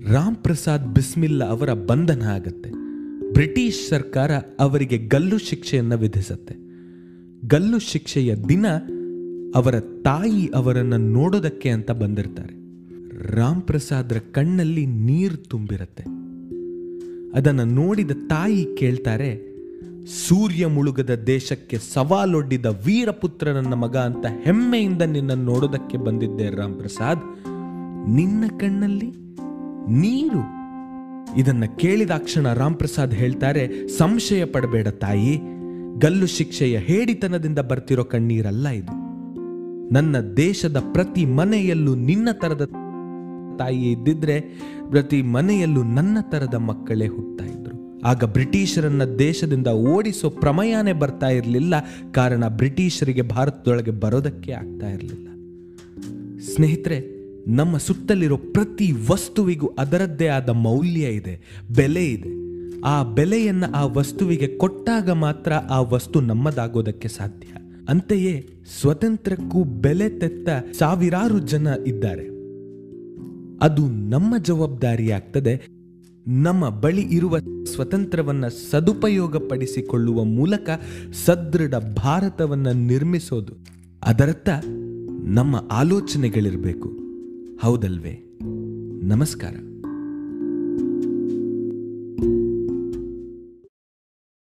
ರಾಮ್ ಪ್ರಸಾದ್ ಬಿಸ್ಮಿಲ್ಲಾ ಅವರ ಬಂಧನ ಆಗತ್ತೆ ಬ್ರಿಟಿಷ್ ಸರ್ಕಾರ ಅವರಿಗೆ ಗಲ್ಲು ಶಿಕ್ಷೆಯನ್ನು ವಿಧಿಸತ್ತೆ ಗಲ್ಲು ಶಿಕ್ಷೆಯ ದಿನ ಅವರ ತಾಯಿ ಅವರನ್ನು ನೋಡೋದಕ್ಕೆ ಅಂತ ಬಂದಿರ್ತಾರೆ ರಾಮ್ ಪ್ರಸಾದ್ರ ಕಣ್ಣಲ್ಲಿ ನೀರು ತುಂಬಿರತ್ತೆ ಅದನ್ನು ನೋಡಿದ ತಾಯಿ ಕೇಳ್ತಾರೆ ಸೂರ್ಯ ಮುಳುಗದ ದೇಶಕ್ಕೆ ಸವಾಲೊಡ್ಡಿದ ವೀರಪುತ್ರನನ್ನ ಮಗ ಅಂತ ಹೆಮ್ಮೆಯಿಂದ ನಿನ್ನ ನೋಡೋದಕ್ಕೆ ಬಂದಿದ್ದೆ ರಾಮ್ ಪ್ರಸಾದ್ ನಿನ್ನ ಕಣ್ಣಲ್ಲಿ ನೀರು ಇದನ್ನ ಕೇಳಿದಾಕ್ಷಣ ರಾಮ್ ಪ್ರಸಾದ್ ಹೇಳ್ತಾರೆ ಸಂಶಯ ಪಡಬೇಡ ತಾಯಿ ಗಲ್ಲು ಶಿಕ್ಷೆಯ ಹೇಡಿತನದಿಂದ ಬರ್ತಿರೋ ಕಣ್ಣೀರಲ್ಲ ಇದು ನನ್ನ ದೇಶದ ಪ್ರತಿ ಮನೆಯಲ್ಲೂ ನಿನ್ನ ತರದ ತಾಯಿ ಇದ್ದಿದ್ರೆ ಪ್ರತಿ ಮನೆಯಲ್ಲೂ ನನ್ನ ತರದ ಮಕ್ಕಳೇ ಹುಟ್ಟಾ ಇದ್ರು ಆಗ ಬ್ರಿಟಿಷರನ್ನ ದೇಶದಿಂದ ಓಡಿಸೋ ಪ್ರಮಯಾನೇ ಬರ್ತಾ ಇರಲಿಲ್ಲ ಕಾರಣ ಬ್ರಿಟಿಷರಿಗೆ ಭಾರತದೊಳಗೆ ಬರೋದಕ್ಕೆ ಆಗ್ತಾ ಇರಲಿಲ್ಲ ಸ್ನೇಹಿತರೆ ನಮ್ಮ ಸುತ್ತಲಿರೋ ಪ್ರತಿ ವಸ್ತುವಿಗೂ ಅದರದ್ದೇ ಆದ ಮೌಲ್ಯ ಇದೆ ಬೆಲೆ ಇದೆ ಆ ಬೆಲೆಯನ್ನ ಆ ವಸ್ತುವಿಗೆ ಕೊಟ್ಟಾಗ ಮಾತ್ರ ಆ ವಸ್ತು ನಮ್ಮದಾಗೋದಕ್ಕೆ ಸಾಧ್ಯ ಅಂತೆಯೇ ಸ್ವತಂತ್ರಕ್ಕೂ ಬೆಲೆ ತೆತ್ತ ಸಾವಿರಾರು ಜನ ಇದ್ದಾರೆ ಅದು ನಮ್ಮ ಜವಾಬ್ದಾರಿಯಾಗ್ತದೆ ನಮ್ಮ ಬಳಿ ಇರುವ ಸ್ವತಂತ್ರವನ್ನ ಸದುಪಯೋಗಪಡಿಸಿಕೊಳ್ಳುವ ಮೂಲಕ ಸದೃಢ ಭಾರತವನ್ನ ನಿರ್ಮಿಸೋದು ಅದರತ್ತ ನಮ್ಮ ಆಲೋಚನೆಗಳಿರಬೇಕು ಹೌದಲ್ವೇ ನಮಸ್ಕಾರ